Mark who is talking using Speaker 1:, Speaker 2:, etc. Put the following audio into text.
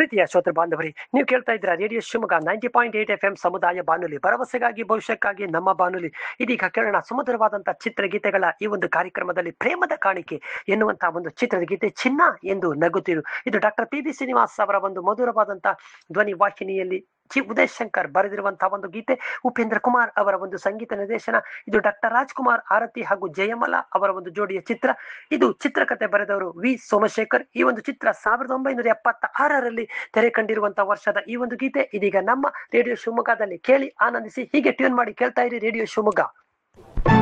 Speaker 1: ಪ್ರೀತಿಯ ಶ್ರೋತೃ ಬಾಂಧವರಿ ನೀವು ಕೇಳ್ತಾ ಇದ್ದೀರಾ radio Shivamogga ninety point eight F M ಸಮುದಾಯ ಬಾನುಲಿ ಭರವಸೆಗಾಗಿ ಭವಿಷ್ಯಕ್ಕಾಗಿ ನಮ್ಮ ಬಾನುಲಿ ಇದೀಗ ಕೇಳೋಣ ಸುಮಧುರವಾದಂತಹ ಚಿತ್ರಗೀತೆಗಳ ಈ ಒಂದು ಕಾರ್ಯಕ್ರಮದಲ್ಲಿ ಪ್ರೇಮದ ಕಾಣಿಕೆ ಎನ್ನುವಂತಹ ಒಂದು ಚಿತ್ರದ ಗೀತೆ ಚಿನ್ನ ಎಂದು ನಗುತ್ತಿರು ಇದು ಡಾಕ್ಟರ್ ಪಿ ಬಿ ಶ್ರೀನಿವಾಸ್ ಅವರ ಒಂದು ಮಧುರವಾದಂತಹ ಧ್ವನಿ ವಾಹಿನಿಯಲ್ಲಿ ಜಿ ಉದಯ್ ಶಂಕರ್ ಬರೆದಿರುವಂತಹ ಒಂದು ಗೀತೆ ಉಪೇಂದ್ರ ಕುಮಾರ್ ಅವರ ಒಂದು ಸಂಗೀತ ನಿರ್ದೇಶನ ಇದು ಡಾಕ್ಟರ್ ರಾಜ್ಕುಮಾರ್ ಆರತಿ ಹಾಗೂ ಜಯಮಲ ಅವರ ಒಂದು ಜೋಡಿಯ ಚಿತ್ರ ಇದು ಚಿತ್ರಕಥೆ ಬರೆದವರು ವಿ ಸೋಮಶೇಖರ್ ಈ ಒಂದು ಚಿತ್ರ ಸಾವಿರದ ಒಂಬೈನೂರ ಎಪ್ಪತ್ತ ಆರರಲ್ಲಿ ತೆರೆ ಕಂಡಿರುವಂತಹ ವರ್ಷದ ಈ ಒಂದು ಗೀತೆ ಇದೀಗ ನಮ್ಮ ರೇಡಿಯೋ ಶಿವಮೊಗ್ಗದಲ್ಲಿ ಕೇಳಿ ಆನಂದಿಸಿ ಹೀಗೆ ಟ್ಯೂನ್ ಮಾಡಿ ಕೇಳ್ತಾ ಇರಿ ರೇಡಿಯೋ ಶಿವಮೊಗ್ಗ